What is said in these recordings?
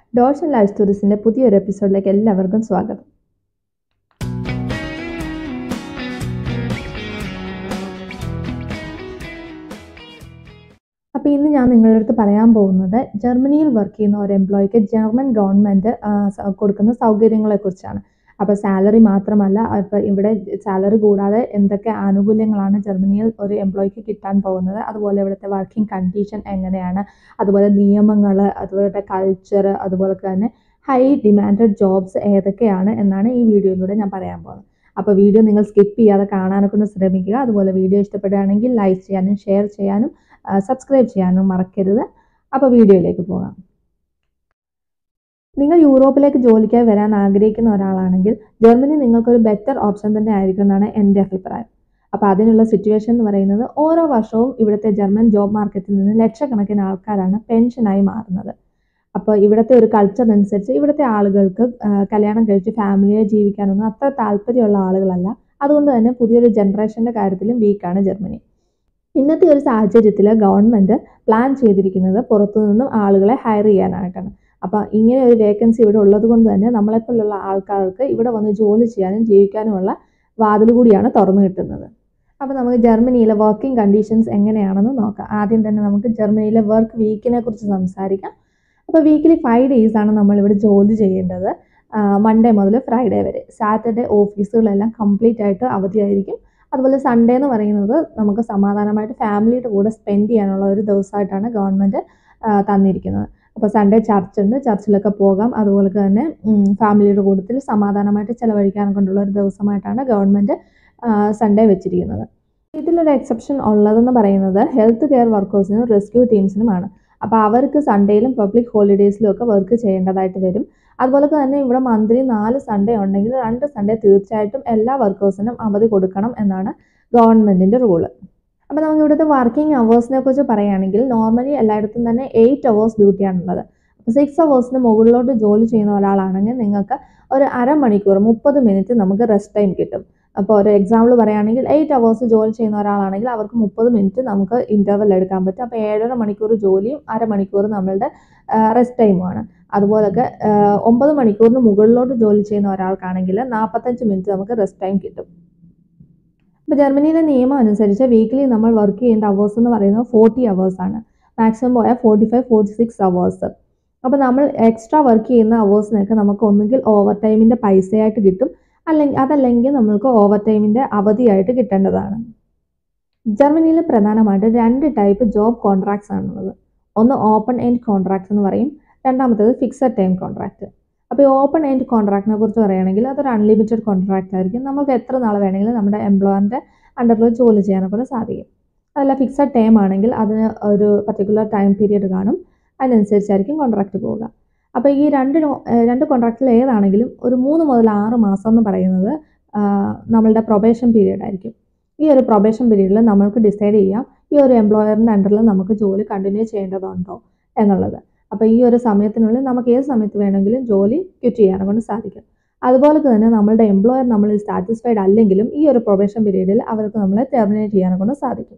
dots and life സ്റ്റോറീസിൻ്റെ പുതിയൊരു എപ്പിസോഡിലേക്ക് എല്ലാവർക്കും സ്വാഗതം അപ്പോൾ ഇന്ന് ഞാൻ നിങ്ങളുടെ അടുത്ത് പറയാൻ പോകുന്നത് ജർമ്മനിയിൽ വർക്ക് ചെയ്യുന്ന ഒരു എംപ്ലോയിക്ക് ജർമ്മൻ ഗവൺമെൻറ് കൊടുക്കുന്ന സൗകര്യങ്ങളെക്കുറിച്ചാണ് അപ്പോൾ സാലറി മാത്രമല്ല ഇപ്പോൾ ഇവിടെ സാലറി കൂടാതെ എന്തൊക്കെ ആനുകൂല്യങ്ങളാണ് ജർമ്മനിയിൽ ഒരു എംപ്ലോയിക്ക് കിട്ടാൻ പോകുന്നത് അതുപോലെ ഇവിടുത്തെ വർക്കിംഗ് കണ്ടീഷൻ എങ്ങനെയാണ് അതുപോലെ നിയമങ്ങൾ അതുപോലെ കൾച്ചർ അതുപോലെ തന്നെ ഹൈ ഡിമാൻഡഡ് ജോബ്സ് ഏതൊക്കെയാണ് എന്നാണ് ഈ വീഡിയോയിലൂടെ ഞാൻ പറയാൻ പോകുന്നത് അപ്പോൾ വീഡിയോ നിങ്ങൾ സ്കിപ്പ് ചെയ്യാതെ കാണാനൊക്കെ ഒന്ന് ശ്രമിക്കുക അതുപോലെ വീഡിയോ ഇഷ്ടപ്പെടുകയാണെങ്കിൽ ലൈക്ക് ചെയ്യാനും ഷെയർ ചെയ്യാനും സബ്സ്ക്രൈബ് ചെയ്യാനും മറക്കരുത് അപ്പോൾ വീഡിയോയിലേക്ക് പോകാം നിങ്ങൾ യൂറോപ്പിലേക്ക് ജോലിക്കായി വരാൻ ആഗ്രഹിക്കുന്ന ഒരാളാണെങ്കിൽ ജർമ്മനി നിങ്ങൾക്കൊരു ബെറ്റർ ഓപ്ഷൻ തന്നെ ആയിരിക്കും എന്നാണ് എൻ്റെ അഭിപ്രായം അപ്പോൾ അതിനുള്ള സിറ്റുവേഷൻ എന്ന് പറയുന്നത് ഓരോ വർഷവും ഇവിടുത്തെ ജർമ്മൻ ജോബ് മാർക്കറ്റിൽ നിന്ന് ലക്ഷക്കണക്കിന് ആൾക്കാരാണ് പെൻഷനായി മാറുന്നത് അപ്പോൾ ഇവിടുത്തെ ഒരു കൾച്ചർ അനുസരിച്ച് ഇവിടുത്തെ ആളുകൾക്ക് കല്യാണം കഴിച്ച് ഫാമിലിയെ ജീവിക്കാനൊന്നും അത്ര താല്പര്യമുള്ള ആളുകളല്ല അതുകൊണ്ട് തന്നെ പുതിയൊരു ജനറേഷൻ്റെ കാര്യത്തിലും വീക്കാണ് ജർമ്മനി ഇന്നത്തെ ഒരു സാഹചര്യത്തിൽ ഗവൺമെൻറ് പ്ലാൻ ചെയ്തിരിക്കുന്നത് പുറത്തു നിന്നും ആളുകളെ ഹയർ ചെയ്യാനായിട്ടാണ് അപ്പോൾ ഇങ്ങനെ ഒരു വേക്കൻസി ഇവിടെ ഉള്ളത് കൊണ്ട് തന്നെ നമ്മളെപ്പോലുള്ള ആൾക്കാർക്ക് ഇവിടെ വന്ന് ജോലി ചെയ്യാനും ജീവിക്കാനുമുള്ള വാതിൽ കൂടിയാണ് തുറന്നു കിട്ടുന്നത് അപ്പോൾ നമുക്ക് ജർമ്മനിയിലെ വർക്കിംഗ് കണ്ടീഷൻസ് എങ്ങനെയാണെന്ന് നോക്കാം ആദ്യം തന്നെ നമുക്ക് ജർമ്മനിയിലെ വർക്ക് വീക്കിനെ കുറിച്ച് സംസാരിക്കാം അപ്പോൾ വീക്കിലി ഫൈവ് ഡേയ്സ് ആണ് നമ്മളിവിടെ ജോലി ചെയ്യേണ്ടത് മൺഡേ മുതൽ ഫ്രൈഡേ വരെ സാറ്റർഡേ ഓഫീസുകളെല്ലാം കംപ്ലീറ്റ് ആയിട്ട് അവധിയായിരിക്കും അതുപോലെ സൺഡേ എന്ന് പറയുന്നത് നമുക്ക് സമാധാനമായിട്ട് ഫാമിലിയുടെ കൂടെ സ്പെൻഡ് ചെയ്യാനുള്ള ഒരു ദിവസമായിട്ടാണ് ഗവൺമെൻറ് തന്നിരിക്കുന്നത് അപ്പോൾ സൺഡേ ചർച്ച് ഉണ്ട് ചർച്ചിലൊക്കെ പോകാം അതുപോലെ തന്നെ ഫാമിലിയുടെ കൂട്ടത്തിൽ സമാധാനമായിട്ട് ചിലവഴിക്കാൻ കൊണ്ടുള്ള ഒരു ദിവസമായിട്ടാണ് ഗവൺമെൻറ് സൺഡേ വെച്ചിരിക്കുന്നത് ഇതിലൊരു എക്സെപ്ഷൻ ഉള്ളതെന്ന് പറയുന്നത് ഹെൽത്ത് കെയർ വർക്കേഴ്സിനും റെസ്ക്യൂ ടീംസിനുമാണ് അപ്പോൾ അവർക്ക് സൺഡേയിലും പബ്ലിക് ഹോളിഡേയ്സിലും ഒക്കെ വർക്ക് ചെയ്യേണ്ടതായിട്ട് വരും അതുപോലെ തന്നെ ഇവിടെ മന്ത്ലി നാല് സൺഡേ ഉണ്ടെങ്കിൽ രണ്ട് സൺഡേ തീർച്ചയായിട്ടും എല്ലാ വർക്കേഴ്സിനും അവധി കൊടുക്കണം എന്നാണ് ഗവൺമെൻറ്റിൻ്റെ റൂള് അപ്പോൾ നമുക്ക് ഇവിടുത്തെ വർക്കിംഗ് അവേഴ്സിനെ കുറിച്ച് പറയുകയാണെങ്കിൽ നോർമലി എല്ലായിടത്തും തന്നെ എയ്റ്റ് അവേഴ്സ് ഡ്യൂട്ടിയാണുള്ളത് അപ്പോൾ സിക്സ് അവേഴ്സിന് മുകളിലോട്ട് ജോലി ചെയ്യുന്ന ഒരാളാണെങ്കിൽ നിങ്ങൾക്ക് ഒരു അരമണിക്കൂർ മുപ്പത് മിനിറ്റ് നമുക്ക് റെസ്റ്റ് ടൈം കിട്ടും അപ്പോൾ ഒരു എക്സാമ്പിൾ പറയുകയാണെങ്കിൽ എയ്റ്റ് അവേഴ്സ് ജോലി ചെയ്യുന്ന ഒരാളാണെങ്കിൽ അവർക്ക് മുപ്പത് മിനിറ്റ് നമുക്ക് ഇൻ്റർവെൽ എടുക്കാൻ പറ്റും അപ്പോൾ ഏഴര മണിക്കൂർ ജോലിയും അരമണിക്കൂർ നമ്മളുടെ റെസ്റ്റ് ടൈമുമാണ് അതുപോലൊക്കെ ഒമ്പത് മണിക്കൂറിന് മുകളിലോട്ട് ജോലി ചെയ്യുന്ന ഒരാൾക്കാണെങ്കിൽ നാൽപ്പത്തഞ്ച് മിനിറ്റ് നമുക്ക് റെസ്റ്റ് ടൈം കിട്ടും ഇപ്പോൾ ജർമ്മനിയിലെ നിയമം അനുസരിച്ച് വീക്കിലി നമ്മൾ വർക്ക് ചെയ്യേണ്ട അവേഴ്സ് എന്ന് പറയുന്നത് ഫോർട്ടി അവേഴ്സ് ആണ് മാക്സിമം പോയാൽ forty five forty six hours അപ്പോൾ നമ്മൾ എക്സ്ട്രാ വർക്ക് ചെയ്യുന്ന അവേഴ്സിനൊക്കെ നമുക്ക് ഒന്നുകിൽ ഓവർ ടൈമിൻ്റെ പൈസയായിട്ട് കിട്ടും അല്ലെങ്കിൽ അതല്ലെങ്കിൽ നമ്മൾക്ക് ഓവർ ടൈമിൻ്റെ അവധിയായിട്ട് കിട്ടേണ്ടതാണ് ജർമ്മനിയിൽ പ്രധാനമായിട്ട് രണ്ട് ടൈപ്പ് ജോബ് കോൺട്രാക്ട്സ് ആണുള്ളത് ഒന്ന് ഓപ്പൺ എൻഡ് കോൺട്രാക്ട്സ് എന്ന് പറയും രണ്ടാമത്തേത് ഫിക്സഡ് ടൈം കോൺട്രാക്റ്റ് അപ്പോൾ ഈ ഓപ്പൺ എൻഡ് കോൺട്രാക്റ്റിനെ കുറിച്ച് പറയുകയാണെങ്കിൽ അതൊരു അൺലിമിറ്റഡ് കോൺട്രാക്റ്റ് ആയിരിക്കും നമുക്ക് എത്ര നാൾ വേണമെങ്കിലും നമ്മുടെ എംപ്ലോയറിൻ്റെ അണ്ടറിൽ ജോലി ചെയ്യാനൊക്കെ സാധിക്കും അതല്ല ഫിക്സഡ് ടൈം ആണെങ്കിൽ അതിന് ഒരു പർട്ടിക്കുലർ ടൈം പീരീഡ് കാണും അതിനനുസരിച്ചായിരിക്കും കോൺട്രാക്റ്റ് പോവുക അപ്പോൾ ഈ രണ്ട് രണ്ട് കോൺട്രാക്റ്റിൽ ഏതാണെങ്കിലും ഒരു മൂന്ന് മുതൽ ആറ് മാസം എന്ന് പറയുന്നത് നമ്മളുടെ പ്രൊബേഷൻ പീരീഡ് ആയിരിക്കും ഈ ഒരു പ്രൊബേഷൻ പീരീഡിൽ നമ്മൾക്ക് ഡിസൈഡ് ചെയ്യാം ഈ ഒരു എംപ്ലോയറിൻ്റെ അണ്ടറിൽ നമുക്ക് ജോലി കണ്ടിന്യൂ ചെയ്യേണ്ടതുണ്ടോ എന്നുള്ളത് അപ്പോൾ ഈ ഒരു സമയത്തിനുള്ളിൽ നമുക്ക് ഏത് സമയത്ത് വേണമെങ്കിലും ജോലി ക്വിറ്റ് ചെയ്യാനെ കൊണ്ട് സാധിക്കും അതുപോലെ തന്നെ നമ്മളുടെ എംപ്ലോയർ നമ്മൾ സാറ്റിസ്ഫൈഡ് അല്ലെങ്കിലും ഈ ഒരു പ്രൊബേഷൻ പീരീഡിൽ അവർക്ക് നമ്മളെ ടെർമിനേറ്റ് ചെയ്യാനെ കൊണ്ട് സാധിക്കും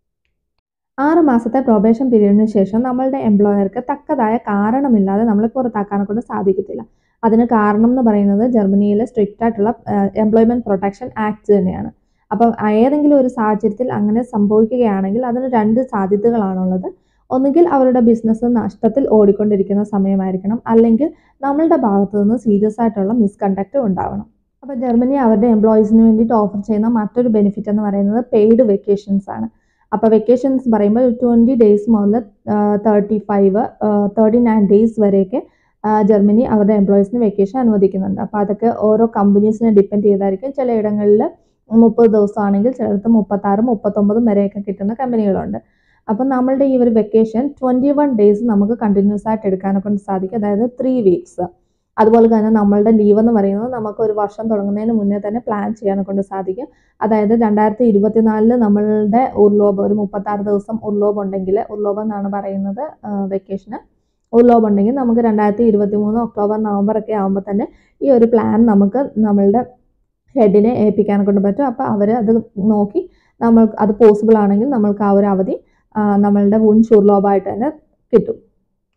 ആറ് മാസത്തെ പ്രൊബേഷൻ പീരീഡിന് ശേഷം നമ്മളുടെ എംപ്ലോയർക്ക് തക്കതായ കാരണമില്ലാതെ നമ്മളെ പുറത്താക്കാനെ കൊണ്ട് സാധിക്കത്തില്ല അതിന് കാരണം എന്ന് പറയുന്നത് ജർമ്മനിയിലെ സ്ട്രിക്റ്റ് ആയിട്ടുള്ള എംപ്ലോയ്മെൻറ്റ് പ്രൊട്ടക്ഷൻ ആക്ട് തന്നെയാണ് അപ്പം ഏതെങ്കിലും ഒരു സാഹചര്യത്തിൽ അങ്ങനെ സംഭവിക്കുകയാണെങ്കിൽ അതിന് രണ്ട് സാധ്യതകളാണുള്ളത് ഒന്നുകിൽ അവരുടെ ബിസിനസ് നഷ്ടത്തിൽ ഓടിക്കൊണ്ടിരിക്കുന്ന സമയമായിരിക്കണം അല്ലെങ്കിൽ നമ്മളുടെ ഭാഗത്തു നിന്ന് സീരിയസ് ആയിട്ടുള്ള മിസ്കണ്ടക്റ്റ് ഉണ്ടാവണം അപ്പോൾ ജർമ്മനി അവരുടെ എംപ്ലോയീസിന് വേണ്ടിയിട്ട് ഓഫർ ചെയ്യുന്ന മറ്റൊരു ബെനിഫിറ്റ് എന്ന് പറയുന്നത് പെയ്ഡ് വെക്കേഷൻസ് ആണ് അപ്പോൾ വെക്കേഷൻസ് പറയുമ്പോൾ ട്വൻറ്റി ഡേയ്സ് മുതൽ thirty five thirty nine days വരെയൊക്കെ ജർമ്മനി അവരുടെ എംപ്ലോയീസിന് വെക്കേഷൻ അനുവദിക്കുന്നുണ്ട് അപ്പോൾ അതൊക്കെ ഓരോ കമ്പനീസിനെ ഡിപ്പെൻഡ് ചെയ്തായിരിക്കും ചിലയിടങ്ങളിൽ മുപ്പത് ദിവസമാണെങ്കിൽ ചിലടത്ത് മുപ്പത്താറും മുപ്പത്തൊമ്പതും വരെയൊക്കെ കിട്ടുന്ന കമ്പനികളുണ്ട് അപ്പം നമ്മളുടെ ഈ ഒരു വെക്കേഷൻ ട്വൻറ്റി വൺ ഡേയ്സ് നമുക്ക് കണ്ടിന്യൂസ് ആയിട്ട് എടുക്കാനെ കൊണ്ട് സാധിക്കും അതായത് ത്രീ വീക്സ് അതുപോലെ തന്നെ നമ്മളുടെ ലീവ് എന്ന് പറയുന്നത് നമുക്ക് ഒരു വർഷം തുടങ്ങുന്നതിന് മുന്നേ തന്നെ പ്ലാൻ ചെയ്യാനെ കൊണ്ട് സാധിക്കും അതായത് രണ്ടായിരത്തി ഇരുപത്തിനാലില് നമ്മളുടെ ഉർലോബ് ഒരു മുപ്പത്താറ് ദിവസം ഉർലോബ് ഉണ്ടെങ്കിൽ ഉർലോബ് എന്നാണ് പറയുന്നത് വെക്കേഷന് ഉർലോബ് ഉണ്ടെങ്കിൽ നമുക്ക് രണ്ടായിരത്തി ഇരുപത്തി മൂന്ന് ഒക്ടോബർ നവംബർ ഒക്കെ ആകുമ്പോൾ തന്നെ ഈ ഒരു പ്ലാൻ നമുക്ക് നമ്മളുടെ ഹെഡിനെ ഏൽപ്പിക്കാൻ കൊണ്ട് പറ്റും അപ്പോൾ അവർ അത് നോക്കി നമ്മൾ അത് പോസിബിൾ ആണെങ്കിൽ നമ്മൾക്ക് ആ ഒരു അവധി നമ്മളുടെ മുൻ ഷുർലോബായിട്ട് തന്നെ കിട്ടും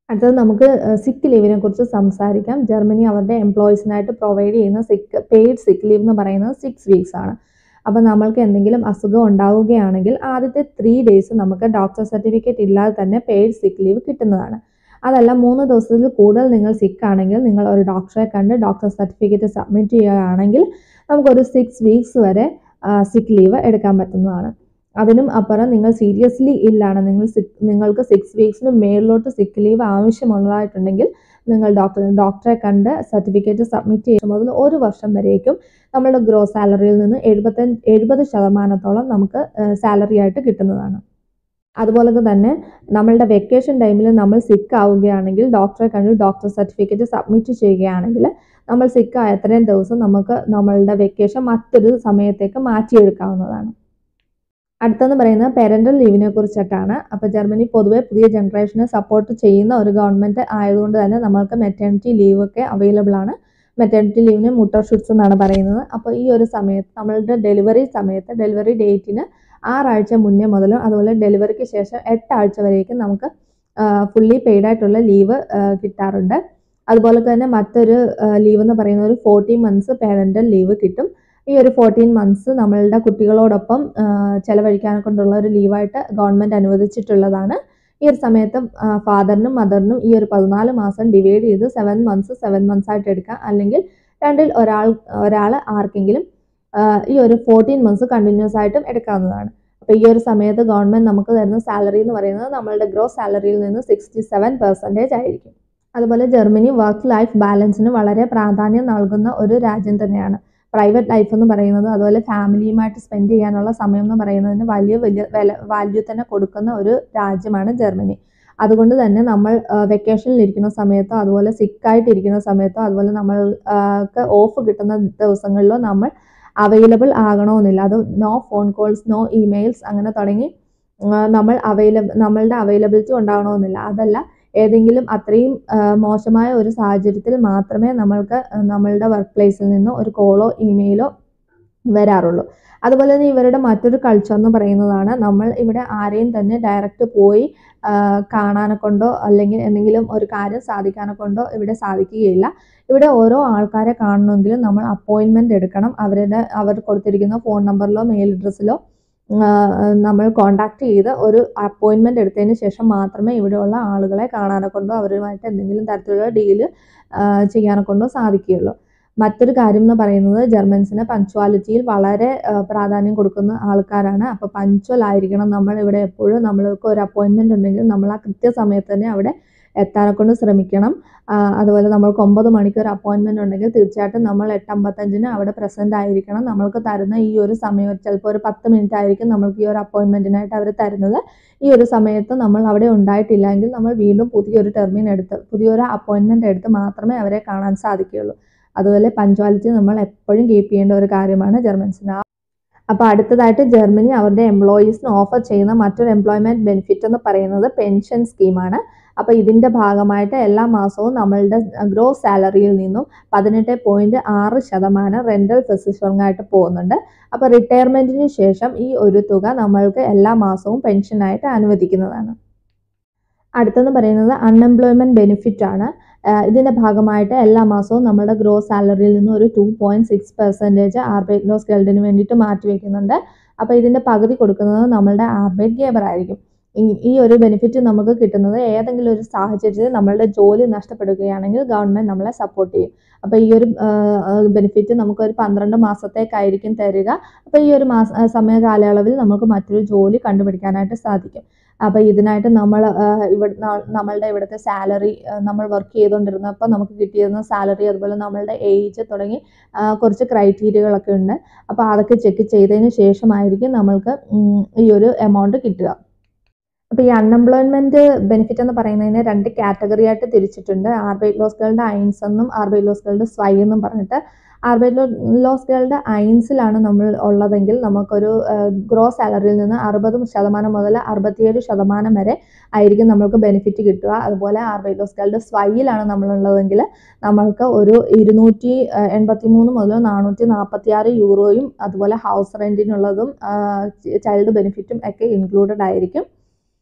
അടുത്തത് നമുക്ക് സിക്ക് ലീവിനെ കുറിച്ച് സംസാരിക്കാം ജർമ്മനി അവരുടെ എംപ്ലോയീസിനായിട്ട് പ്രൊവൈഡ് ചെയ്യുന്ന സിക്ക് പെയ്ഡ് സിക്ക് ലീവ് എന്ന് പറയുന്നത് സിക്സ് വീക്സ് ആണ് അപ്പോൾ നമ്മൾക്ക് എന്തെങ്കിലും അസുഖം ഉണ്ടാവുകയാണെങ്കിൽ ആദ്യത്തെ ത്രീ ഡേയ്സ് നമുക്ക് ഡോക്ടർ സർട്ടിഫിക്കറ്റ് ഇല്ലാതെ തന്നെ പെയ്ഡ് സിക്ക് ലീവ് കിട്ടുന്നതാണ് അതല്ല മൂന്ന് ദിവസത്തിൽ കൂടുതൽ നിങ്ങൾ സിക്ക് ആണെങ്കിൽ നിങ്ങൾ ഒരു ഡോക്ടറെ കണ്ട് ഡോക്ടർ സർട്ടിഫിക്കറ്റ് സബ്മിറ്റ് ചെയ്യുകയാണെങ്കിൽ നമുക്കൊരു സിക്സ് വീക്സ് വരെ സിക്ക് ലീവ് എടുക്കാൻ പറ്റുന്നതാണ് അതിനും അപ്പുറം നിങ്ങൾ സീരിയസ്ലി ഇല്ലാണ് നിങ്ങൾ സിക്ക് നിങ്ങൾക്ക് സിക്സ് വീക്സിന് മേളിലോട്ട് സിക്ക് ലീവ് ആവശ്യമുള്ളതായിട്ടുണ്ടെങ്കിൽ നിങ്ങൾ ഡോക്ടർ ഡോക്ടറെ കണ്ട് സർട്ടിഫിക്കറ്റ് സബ്മിറ്റ് ചെയ്യുമ്പോൾ മുതൽ ഒരു വർഷം വരേക്കും നമ്മളുടെ ഗ്രോസ് സാലറിയിൽ നിന്ന് എഴുപത്തഞ്ച് എഴുപത് ശതമാനത്തോളം നമുക്ക് സാലറി ആയിട്ട് കിട്ടുന്നതാണ് അതുപോലെ തന്നെ നമ്മളുടെ വെക്കേഷൻ ടൈമിൽ നമ്മൾ സിക്ക് ആവുകയാണെങ്കിൽ ഡോക്ടറെ കണ്ട് ഡോക്ടർ സർട്ടിഫിക്കറ്റ് സബ്മിറ്റ് ചെയ്യുകയാണെങ്കിൽ നമ്മൾ സിക്ക് ആയ അത്രയും ദിവസം നമുക്ക് നമ്മളുടെ വെക്കേഷൻ മറ്റൊരു സമയത്തേക്ക് മാറ്റിയെടുക്കാവുന്നതാണ് അടുത്തെന്ന് പറയുന്നത് പേരൻ്റൽ ലീവിനെ കുറിച്ചിട്ടാണ് അപ്പോൾ ജർമ്മനി പൊതുവെ പുതിയ ജനറേഷനെ സപ്പോർട്ട് ചെയ്യുന്ന ഒരു ഗവൺമെൻറ് ആയതുകൊണ്ട് തന്നെ നമ്മൾക്ക് മെറ്റേണിറ്റി ലീവ് ഒക്കെ അവൈലബിൾ ആണ് മെറ്റേണിറ്റി ലീവിന് മുട്ടർ ഷൂട്ട്സ് എന്നാണ് പറയുന്നത് അപ്പോൾ ഈ ഒരു സമയത്ത് നമ്മളുടെ ഡെലിവറി സമയത്ത് ഡെലിവറി ഡേറ്റിന് ആറാഴ്ച മുന്നേ മുതലും അതുപോലെ ഡെലിവറിക്ക് ശേഷം എട്ടാഴ്ച വരേക്കും നമുക്ക് ഫുള്ളി പെയ്ഡ് ആയിട്ടുള്ള ലീവ് കിട്ടാറുണ്ട് അതുപോലെ തന്നെ മറ്റൊരു ലീവ് എന്ന് പറയുന്ന ഒരു ഫോർട്ടീൻ മന്ത്സ് പേരൻ്റൽ ലീവ് കിട്ടും ഈ ഒരു ഫോർട്ടീൻ മന്ത്സ് നമ്മളുടെ കുട്ടികളോടൊപ്പം ചെലവഴിക്കാനെ കൊണ്ടുള്ള ഒരു ലീവായിട്ട് ഗവൺമെൻറ് അനുവദിച്ചിട്ടുള്ളതാണ് ഈ ഒരു സമയത്ത് ഫാദറിനും മദറിനും ഈ ഒരു പതിനാല് മാസം ഡിവൈഡ് ചെയ്ത് സെവൻ മന്ത്സ് സെവൻ മന്ത്സ് ആയിട്ട് എടുക്കാം അല്ലെങ്കിൽ രണ്ടിൽ ഒരാൾ ഒരാൾ ആർക്കെങ്കിലും ഈ ഒരു ഫോർട്ടീൻ മന്ത്സ് കണ്ടിന്യൂസ് ആയിട്ടും എടുക്കാവുന്നതാണ് അപ്പോൾ ഈ ഒരു സമയത്ത് ഗവൺമെൻറ് നമുക്ക് തരുന്ന സാലറി എന്ന് പറയുന്നത് നമ്മളുടെ ഗ്രോസ് സാലറിയിൽ നിന്ന് സിക്സ്റ്റി സെവൻ പെർസെൻറ്റേജ് ആയിരിക്കും അതുപോലെ ജർമ്മനി വർക്ക് ലൈഫ് ബാലൻസിന് വളരെ പ്രാധാന്യം നൽകുന്ന ഒരു രാജ്യം തന്നെയാണ് പ്രൈവറ്റ് ലൈഫ് എന്ന് പറയുന്നത് അതുപോലെ ഫാമിലിയുമായിട്ട് സ്പെൻഡ് ചെയ്യാനുള്ള സമയം എന്ന് പറയുന്നതിന് വലിയ വലിയ വില വാല്യൂ തന്നെ കൊടുക്കുന്ന ഒരു രാജ്യമാണ് ജർമ്മനി അതുകൊണ്ട് തന്നെ നമ്മൾ വെക്കേഷനിൽ ഇരിക്കുന്ന സമയത്തോ അതുപോലെ സിക്കായിട്ട് ഇരിക്കുന്ന സമയത്തോ അതുപോലെ നമ്മൾക്ക് ഓഫ് കിട്ടുന്ന ദിവസങ്ങളിലോ നമ്മൾ അവൈലബിൾ ആകണമെന്നില്ല അത് no phone calls no emails അങ്ങനെ തുടങ്ങി നമ്മൾ അവൈലബിൾ നമ്മളുടെ അവൈലബിലിറ്റി ഉണ്ടാകണമെന്നില്ല അതല്ല ഏതെങ്കിലും അത്രയും മോശമായ ഒരു സാഹചര്യത്തിൽ മാത്രമേ നമ്മൾക്ക് നമ്മളുടെ വർക്ക് പ്ലേസിൽ നിന്ന് ഒരു കോളോ ഇമെയിലോ വരാറുള്ളൂ അതുപോലെ തന്നെ ഇവരുടെ മറ്റൊരു കൾച്ചർ എന്ന് പറയുന്നതാണ് നമ്മൾ ഇവിടെ ആരെയും തന്നെ ഡയറക്റ്റ് പോയി കാണാനെ കൊണ്ടോ അല്ലെങ്കിൽ എന്തെങ്കിലും ഒരു കാര്യം സാധിക്കാനെ കൊണ്ടോ ഇവിടെ സാധിക്കുകയില്ല ഇവിടെ ഓരോ ആൾക്കാരെ കാണണമെങ്കിലും നമ്മൾ അപ്പോയിൻമെൻ്റ് എടുക്കണം അവരുടെ അവർ കൊടുത്തിരിക്കുന്ന ഫോൺ നമ്പറിലോ മെയിൽ അഡ്രസ്സിലോ നമ്മൾ കോണ്ടാക്ട് ചെയ്ത് ഒരു അപ്പോയിൻമെൻ്റ് എടുത്തതിന് ശേഷം മാത്രമേ ഇവിടെയുള്ള ആളുകളെ കാണാനെ കൊണ്ടോ അവരുമായിട്ട് എന്തെങ്കിലും തരത്തിലുള്ള ഡീല് ചെയ്യാനെ കൊണ്ടോ സാധിക്കുകയുള്ളൂ മറ്റൊരു കാര്യം എന്ന് പറയുന്നത് ജർമ്മൻസിന് പങ്ക്ച്വാലിറ്റിയിൽ വളരെ പ്രാധാന്യം കൊടുക്കുന്ന ആൾക്കാരാണ് അപ്പോൾ പങ്ക്ച്വൽ ആയിരിക്കണം നമ്മൾ ഇവിടെ എപ്പോഴും നമ്മൾക്ക് ഒരു അപ്പോയിൻമെൻ്റ് ഉണ്ടെങ്കിൽ നമ്മൾ ആ കൃത്യസമയത്ത് തന്നെ അവിടെ എത്താനെ കൊണ്ട് ശ്രമിക്കണം അതുപോലെ നമ്മൾക്ക് ഒമ്പത് മണിക്ക് ഒരു അപ്പോയിൻമെൻ്റ് ഉണ്ടെങ്കിൽ തീർച്ചയായിട്ടും നമ്മൾ എട്ടമ്പത്തഞ്ചിന് അവിടെ പ്രസൻ്റ് ആയിരിക്കണം നമ്മൾക്ക് തരുന്ന ഈ ഒരു സമയം ചിലപ്പോൾ ഒരു പത്ത് മിനിറ്റ് ആയിരിക്കും നമ്മൾക്ക് ഈ ഒരു അപ്പോയിൻമെൻറ്റിനായിട്ട് അവർ തരുന്നത് ഈ ഒരു സമയത്ത് നമ്മൾ അവിടെ ഉണ്ടായിട്ടില്ലെങ്കിൽ നമ്മൾ വീണ്ടും പുതിയൊരു ടെർമിൻ എടുത്ത് പുതിയൊരു അപ്പോയിൻമെൻ്റ് എടുത്ത് മാത്രമേ അവരെ കാണാൻ സാധിക്കുകയുള്ളൂ അതുപോലെ പഞ്ച്വാലിറ്റി നമ്മൾ എപ്പോഴും കീപ്പ് ചെയ്യേണ്ട ഒരു കാര്യമാണ് ജർമ്മൻസിന് അപ്പോൾ അടുത്തതായിട്ട് ജർമ്മനി അവരുടെ എംപ്ലോയീസിന് ഓഫർ ചെയ്യുന്ന മറ്റൊരു എംപ്ലോയ്മെൻറ്റ് ബെനിഫിറ്റ് എന്ന് പറയുന്നത് പെൻഷൻ സ്കീമാണ് അപ്പോൾ ഇതിൻ്റെ ഭാഗമായിട്ട് എല്ലാ മാസവും നമ്മളുടെ ഗ്രോസ് സാലറിയിൽ നിന്നും പതിനെട്ട് പോയിൻറ്റ് ആറ് ശതമാനം റെൻ്റൽ ഫെസിഷനായിട്ട് പോകുന്നുണ്ട് അപ്പോൾ റിട്ടയർമെൻറ്റിന് ശേഷം ഈ ഒരു തുക നമ്മൾക്ക് എല്ലാ മാസവും പെൻഷനായിട്ട് അനുവദിക്കുന്നതാണ് അടുത്തെന്ന് പറയുന്നത് അൺഎംപ്ലോയ്മെൻറ്റ് ബെനിഫിറ്റ് ആണ് ഇതിൻ്റെ ഭാഗമായിട്ട് എല്ലാ മാസവും നമ്മുടെ ഗ്രോസ് സാലറിയിൽ നിന്ന് ഒരു ടു പോയിൻറ്റ് സിക്സ് പെർസെൻറ്റേജ് ആർബൈറ്റ് ലോസ് ഗൾഡിന് വേണ്ടിയിട്ട് മാറ്റി വയ്ക്കുന്നുണ്ട് അപ്പോൾ ഇതിൻ്റെ പകുതി കൊടുക്കുന്നത് നമ്മളുടെ ആർബൈറ്റ് ഗേബർ ആയിരിക്കും ഈ ഒരു ബെനിഫിറ്റ് നമുക്ക് കിട്ടുന്നത് ഏതെങ്കിലും ഒരു സാഹചര്യത്തിൽ നമ്മളുടെ ജോലി നഷ്ടപ്പെടുകയാണെങ്കിൽ ഗവൺമെൻറ് നമ്മളെ സപ്പോർട്ട് ചെയ്യും അപ്പോൾ ഈ ഒരു ബെനിഫിറ്റ് നമുക്കൊരു പന്ത്രണ്ട് മാസത്തേക്കായിരിക്കും തരിക അപ്പോൾ ഈ ഒരു മാസ സമയ കാലയളവിൽ നമുക്ക് മറ്റൊരു ജോലി കണ്ടുപിടിക്കാനായിട്ട് സാധിക്കും അപ്പോൾ ഇതിനായിട്ട് നമ്മൾ ഇവിടെ നമ്മളുടെ ഇവിടുത്തെ സാലറി നമ്മൾ വർക്ക് ചെയ്തുകൊണ്ടിരുന്നപ്പോൾ നമുക്ക് കിട്ടിയിരുന്ന സാലറി അതുപോലെ നമ്മളുടെ ഏജ് തുടങ്ങി കുറച്ച് ക്രൈറ്റീരിയകളൊക്കെ ഉണ്ട് അപ്പോൾ അതൊക്കെ ചെക്ക് ചെയ്തതിന് ശേഷമായിരിക്കും നമ്മൾക്ക് ഈ ഒരു എമൗണ്ട് കിട്ടുക അപ്പോൾ ഈ അൺഎംപ്ലോയ്മെന്റ് ബെനിഫിറ്റ് എന്ന് പറയുന്നതിനെ രണ്ട് കാറ്റഗറി ആയിട്ട് തിരിച്ചിട്ടുണ്ട് ആർബൈറ്റ് ലോസ്കളുടെ ഐൻസ് എന്നും ആർബൈറ്റ് ലോസ്കളുടെ സ്വൈ എന്നും പറഞ്ഞിട്ട് ആർബൈറ്റ് ലോസ്കളുടെ ഐൻസിലാണ് നമ്മൾ ഉള്ളതെങ്കിൽ നമുക്കൊരു ഗ്രോസ് സാലറിയിൽ നിന്ന് അറുപത് ശതമാനം മുതൽ അറുപത്തിയേഴ് ശതമാനം വരെ ആയിരിക്കും നമ്മൾക്ക് ബെനിഫിറ്റ് കിട്ടുക അതുപോലെ ആർബൈറ്റ് ലോസ്കളുടെ സ്വൈയിലാണ് നമ്മളുള്ളതെങ്കിൽ നമ്മൾക്ക് ഒരു ഇരുന്നൂറ്റി എൺപത്തി മൂന്ന് മുതൽ നാനൂറ്റി നാൽപ്പത്തി ആറ് യൂറോയും അതുപോലെ ഹൗസ് റെൻറ്റിനുള്ളതും ചൈൽഡ് ബെനിഫിറ്റും ഒക്കെ ഇൻക്ലൂഡഡ് ആയിരിക്കും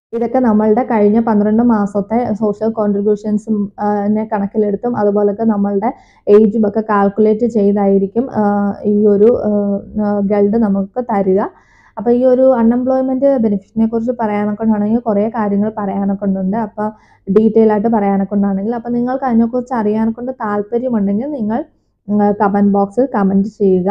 ഇതൊക്കെ നമ്മളുടെ കഴിഞ്ഞ പന്ത്രണ്ട് മാസത്തെ സോഷ്യൽ കോൺട്രിബ്യൂഷൻസും നെ കണക്കിലെടുത്തും അതുപോലൊക്കെ നമ്മളുടെ ഏജും ഒക്കെ കാൽക്കുലേറ്റ് ചെയ്തായിരിക്കും ആ, ഈ ഒരു ഗൾഡ് നമുക്ക് തരിക അപ്പോൾ ഈ ഒരു അൺഎംപ്ലോയ്മെൻറ്റ് ബെനിഫിറ്റിനെ കുറിച്ച് പറയാനൊക്കെ ഉണ്ടെങ്കിൽ കുറേ കാര്യങ്ങൾ പറയാനൊക്കെ ഉണ്ട് അപ്പോൾ ഡീറ്റെയിൽ ആയിട്ട് പറയാനൊക്കെ ഉണ്ടാണെങ്കിൽ അപ്പോൾ നിങ്ങൾക്ക് അതിനെക്കുറിച്ച് അറിയാനൊക്കെ കൊണ്ട് താല്പര്യമുണ്ടെങ്കിൽ നിങ്ങൾ കമൻറ്റ് ബോക്സിൽ കമൻറ്റ് ചെയ്യുക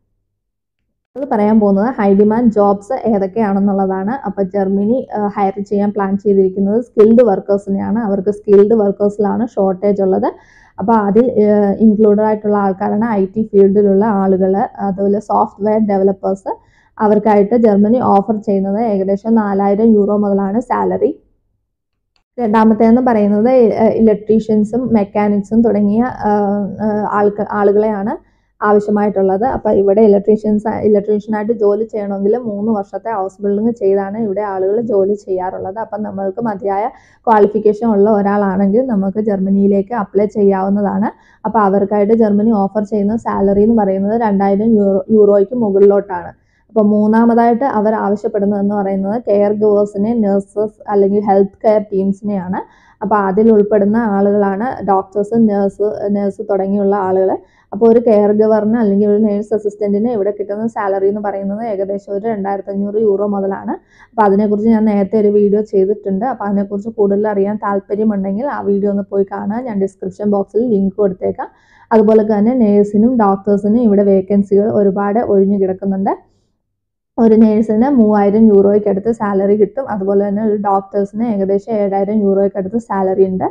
അത് പറയാൻ പോകുന്നത് ഹൈ ഡിമാൻഡ് ജോബ്സ് ഏതൊക്കെയാണെന്നുള്ളതാണ് അപ്പോൾ ജർമ്മനി ഹയർ ചെയ്യാൻ പ്ലാൻ ചെയ്തിരിക്കുന്നത് സ്കിൽഡ് വർക്കേഴ്സിനെയാണ് അവർക്ക് സ്കിൽഡ് വർക്കേഴ്സിലാണ് ഷോർട്ടേജ് ഉള്ളത് അപ്പോൾ അതിൽ ഇൻക്ലൂഡഡ് ആയിട്ടുള്ള ആൾക്കാരാണ് ഐ ടി ഫീൽഡിലുള്ള ആളുകൾ അതുപോലെ സോഫ്റ്റ്വെയർ ഡെവലപ്പേഴ്സ് അവർക്കായിട്ട് ജർമ്മനി ഓഫർ ചെയ്യുന്നത് ഏകദേശം നാലായിരം യൂറോ മുതലാണ് സാലറി രണ്ടാമത്തേന്ന് പറയുന്നത് ഇലക്ട്രീഷ്യൻസും മെക്കാനിക്സും തുടങ്ങിയ ആൾക്ക് ആളുകളെയാണ് ആവശ്യമായിട്ടുള്ളത് അപ്പോൾ ഇവിടെ ഇലക്ട്രീഷ്യൻസ് ഇലക്ട്രീഷ്യനായിട്ട് ജോലി ചെയ്യണമെങ്കിൽ മൂന്ന് വർഷത്തെ ഹൗസ് ബിൽഡിംഗ് ചെയ്താണ് ഇവിടെ ആളുകൾ ജോലി ചെയ്യാറുള്ളത് അപ്പം നമ്മൾക്ക് മതിയായ ക്വാളിഫിക്കേഷൻ ഉള്ള ഒരാളാണെങ്കിൽ നമുക്ക് ജർമ്മനിയിലേക്ക് അപ്ലൈ ചെയ്യാവുന്നതാണ് അപ്പോൾ അവർക്കായിട്ട് ജർമ്മനി ഓഫർ ചെയ്യുന്ന സാലറി എന്ന് പറയുന്നത് രണ്ടായിരം യൂറോ യൂറോയ്ക്ക് മുകളിലോട്ടാണ് അപ്പോൾ മൂന്നാമതായിട്ട് അവർ ആവശ്യപ്പെടുന്നതെന്ന് പറയുന്നത് കെയർ ഗിവേഴ്സിനെ നഴ്സസ് അല്ലെങ്കിൽ ഹെൽത്ത് കെയർ ടീംസിനെയാണ് അപ്പോൾ അതിൽ ഉൾപ്പെടുന്ന ആളുകളാണ് ഡോക്ടേഴ്സ് നേഴ്സ് നേഴ്സ് തുടങ്ങിയുള്ള ആളുകൾ അപ്പോൾ ഒരു കെയർ ഗവറിന് അല്ലെങ്കിൽ ഒരു നേഴ്സ് അസിസ്റ്റൻറ്റിന് ഇവിടെ കിട്ടുന്ന സാലറി എന്ന് പറയുന്നത് ഏകദേശം ഒരു രണ്ടായിരത്തി അഞ്ഞൂറ് യൂറോ മുതലാണ് അപ്പോൾ അതിനെക്കുറിച്ച് ഞാൻ നേരത്തെ ഒരു വീഡിയോ ചെയ്തിട്ടുണ്ട് അപ്പോൾ അതിനെക്കുറിച്ച് കൂടുതൽ അറിയാൻ താല്പര്യമുണ്ടെങ്കിൽ ആ വീഡിയോ ഒന്ന് പോയി കാണുക ഞാൻ ഡിസ്ക്രിപ്ഷൻ ബോക്സിൽ ലിങ്ക് കൊടുത്തേക്കാം അതുപോലെ തന്നെ നേഴ്സിനും ഡോക്ടേഴ്സിനും ഇവിടെ വേക്കൻസികൾ ഒരുപാട് ഒഴിഞ്ഞു കിടക്കുന്നുണ്ട് ഒരു നേഴ്സിന് മൂവായിരം യൂറോയ്ക്ക് അടുത്ത് സാലറി കിട്ടും അതുപോലെ തന്നെ ഒരു ഡോക്ടേഴ്സിന് ഏകദേശം ഏഴായിരം യൂറോയ്ക്ക് അടുത്ത് സാലറി ഉണ്ട്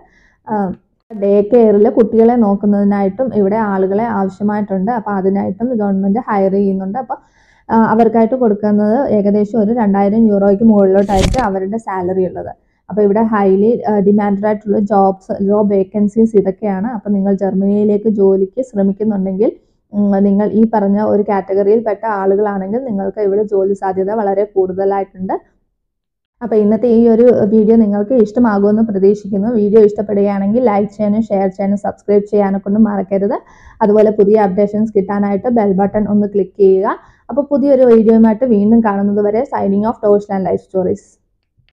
ഡേ കെയറിൽ കുട്ടികളെ നോക്കുന്നതിനായിട്ടും ഇവിടെ ആളുകളെ ആവശ്യമായിട്ടുണ്ട് അപ്പോൾ അതിനായിട്ടും ഗവൺമെൻറ് ഹയർ ചെയ്യുന്നുണ്ട് അപ്പോൾ ആ, അവർക്കായിട്ട് കൊടുക്കുന്നത് ഏകദേശം ഒരു രണ്ടായിരം യൂറോയ്ക്ക് മുകളിലോട്ടായിരിക്കും അവരുടെ സാലറി ഉള്ളത് അപ്പോൾ ഇവിടെ ഹൈലി ഡിമാൻഡഡ് ആയിട്ടുള്ള ജോബ്സ് ജോബ് വേക്കൻസീസ് ഇതൊക്കെയാണ് അപ്പോൾ നിങ്ങൾ ജർമ്മനിയിലേക്ക് ജോലിക്ക് ശ്രമിക്കുന്നുണ്ടെങ്കിൽ ഉം, നിങ്ങൾ ഈ പറഞ്ഞ ഒരു കാറ്റഗറിയിൽപ്പെട്ട ആളുകളാണെങ്കിൽ നിങ്ങൾക്ക് ഇവിടെ ജോലി സാധ്യത വളരെ കൂടുതലായിട്ടുണ്ട് അപ്പോൾ ഇന്നത്തെ ഈ ഒരു വീഡിയോ നിങ്ങൾക്ക് ഇഷ്ടമാകുമെന്ന് പ്രതീക്ഷിക്കുന്നു വീഡിയോ ഇഷ്ടപ്പെടുകയാണെങ്കിൽ ലൈക്ക് ചെയ്യാനും ഷെയർ ചെയ്യാനും സബ്സ്ക്രൈബ് ചെയ്യാനൊക്കെ ഒന്നും മറക്കരുത് അതുപോലെ പുതിയ അപ്ഡേഷൻസ് കിട്ടാനായിട്ട് ബെൽ ബട്ടൺ ഒന്ന് ക്ലിക്ക് ചെയ്യുക അപ്പോൾ പുതിയൊരു വീഡിയോയുമായിട്ട് വീണ്ടും കാണുന്നത് വരെ signing off tours and life stories